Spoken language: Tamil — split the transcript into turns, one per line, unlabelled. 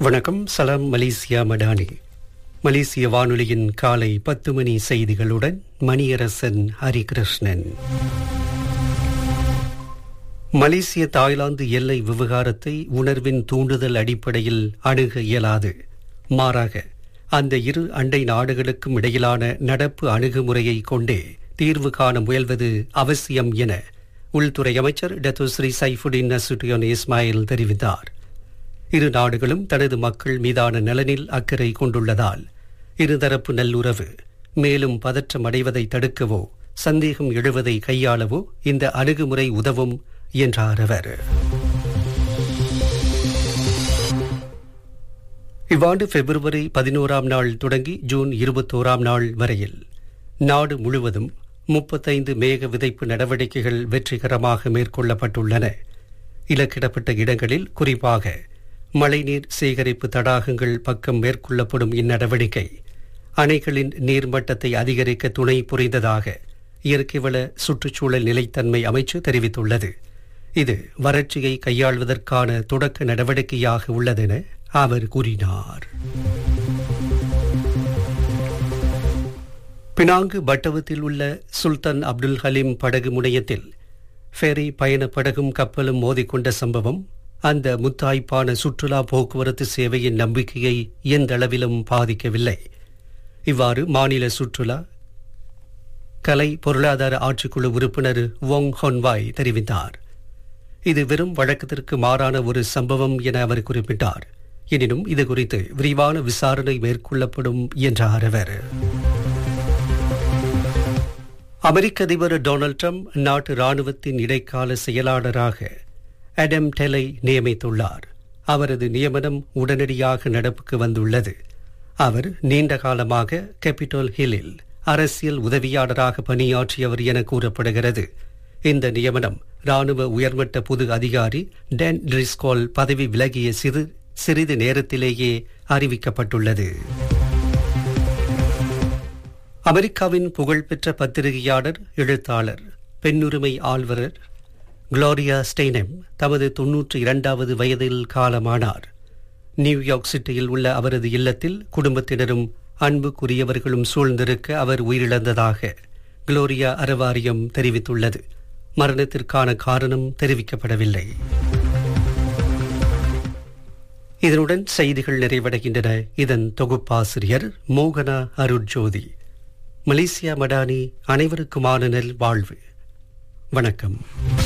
வணக்கம் சலாம் மலேசியா மடானி மலேசிய வானொலியின் காலை பத்து மணி செய்திகளுடன் மணியரசன் ஹரிகிருஷ்ணன் மலேசிய தாய்லாந்து எல்லை விவகாரத்தை உணர்வின் தூண்டுதல் அடிப்படையில் அணுக இயலாது மாறாக அந்த இரு அண்டை நாடுகளுக்கும் இடையிலான நடப்பு அணுகுமுறையை கொண்டே தீர்வு காண முயல்வது அவசியம் என உள்துறை அமைச்சர் டத்துஸ்ரீ சைஃபுடின் நசுட்டியோன் இஸ்மாயில் தெரிவித்தார் இரு நாடுகளும் தனது மக்கள் மீதான நலனில் அக்கறை கொண்டுள்ளதால் இருதரப்பு நல்லுறவு மேலும் பதற்றம் அடைவதை தடுக்கவோ சந்தேகம் எழுவதை கையாளவோ இந்த அணுகுமுறை உதவும் என்றார் அவர் இவ்வாண்டு பிப்ரவரி பதினோராம் நாள் தொடங்கி ஜூன் இருபத்தோராம் நாள் வரையில் நாடு முழுவதும் முப்பத்தைந்து மேக விதைப்பு நடவடிக்கைகள் வெற்றிகரமாக மேற்கொள்ளப்பட்டுள்ளன இலக்கிடப்பட்ட இடங்களில் குறிப்பாக மழைநீர் சேகரிப்பு தடாகங்கள் பக்கம் மேற்கொள்ளப்படும் இந்நடவடிக்கை அணைகளின் நீர்மட்டத்தை அதிகரிக்க துணை புரிந்ததாக இயற்கை வள சுற்றுச்சூழல் நிலைத்தன்மை அமைச்சு தெரிவித்துள்ளது இது வறட்சியை கையாள்வதற்கான தொடக்க நடவடிக்கையாக உள்ளதென அவர் கூறினார் பினாங்கு பட்டவத்தில் உள்ள சுல்தான் அப்துல் ஹலீம் படகு முனையத்தில் ஃபெரி பயண படகும் கப்பலும் மோதிக்கொண்ட சம்பவம் அந்த முத்தாய்ப்பான சுற்றுலா போக்குவரத்து சேவையின் நம்பிக்கையை எந்த அளவிலும் பாதிக்கவில்லை இவ்வாறு மாநில சுற்றுலா கலை பொருளாதார ஆட்சிக்குழு உறுப்பினர் வோங் ஹொன்வாய் தெரிவித்தார் இது வெறும் வழக்கத்திற்கு மாறான ஒரு சம்பவம் என அவர் குறிப்பிட்டார் எனினும் இது குறித்து விரிவான விசாரணை மேற்கொள்ளப்படும் என்றார் அவர் அமெரிக்க அதிபர் டொனால்ட் ட்ரம்ப் நாட்டு ராணுவத்தின் இடைக்கால செயலாளராக அடம் டெலை நியமித்துள்ளார் அவரது நியமனம் உடனடியாக நடப்புக்கு வந்துள்ளது அவர் நீண்ட காலமாக கேபிட்டல் ஹில்லில் அரசியல் உதவியாளராக பணியாற்றியவர் என கூறப்படுகிறது இந்த நியமனம் ராணுவ உயர்மட்ட புது அதிகாரி டென் ட்ரிஸ்கால் பதவி விலகிய சிறு சிறிது நேரத்திலேயே அறிவிக்கப்பட்டுள்ளது அமெரிக்காவின் புகழ்பெற்ற பத்திரிகையாளர் எழுத்தாளர் பெண்ணுரிமை ஆள்வரர் குளோரியா ஸ்டெய்னம் தமது தொன்னூற்றி இரண்டாவது வயதில் காலமானார் நியூயார்க் சிட்டியில் உள்ள அவரது இல்லத்தில் குடும்பத்தினரும் அன்புக்குரியவர்களும் சூழ்ந்திருக்க அவர் உயிரிழந்ததாக குளோரியா அறவாரியம் தெரிவித்துள்ளது மரணத்திற்கான காரணம் தெரிவிக்கப்படவில்லை இதனுடன் செய்திகள் நிறைவடைகின்றன இதன் தொகுப்பாசிரியர் மோகனா அருட்ஜோதி மலேசியா மடானி அனைவருக்குமான நல் வாழ்வு வணக்கம்